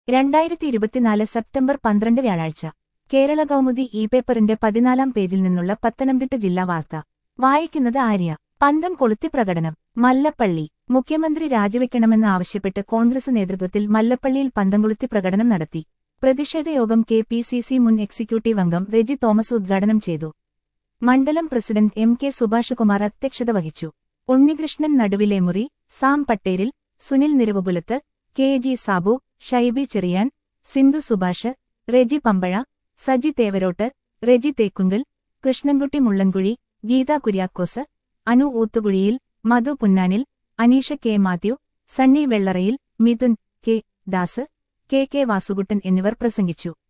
രണ്ടായിരത്തി ഇരുപത്തിനാല് സെപ്റ്റംബർ പന്ത്രണ്ട് വ്യാഴാഴ്ച കേരള കൗമുദി ഇ പേപ്പറിന്റെ പതിനാലാം പേജിൽ നിന്നുള്ള പത്തനംതിട്ട ജില്ലാ വാർത്ത വായിക്കുന്നത് ആര്യ പന്തം കൊളുത്തി പ്രകടനം മല്ലപ്പള്ളി മുഖ്യമന്ത്രി രാജിവെക്കണമെന്ന് ആവശ്യപ്പെട്ട് കോൺഗ്രസ് നേതൃത്വത്തിൽ മല്ലപ്പള്ളിയിൽ പന്തം കൊളുത്തി പ്രകടനം നടത്തി പ്രതിഷേധയോഗം കെ പി സി സി മുൻ എക്സിക്യൂട്ടീവ് അംഗം റെജി തോമസ് ഉദ്ഘാടനം ചെയ്തു മണ്ഡലം president M K Subhash Kumar അധ്യക്ഷത വഹിച്ചു Unnikrishnan Naduvile Muri Sam Patteril Sunil Niravupulath K G Sabu Shaibi Cherian Sindhu Subhash Reji Pampazha Saji Thevarottu Reji Thekkunkal Krishnankutty Mullankuzhi Geetha Kuriakose Anu Oothukuzhiyil Madhu Punnanil Aneesha K Mathew Sunny Vellarayil Mithun K Das K K Vasukuttan എന്നിവർ പ്രസംഗിച്ചു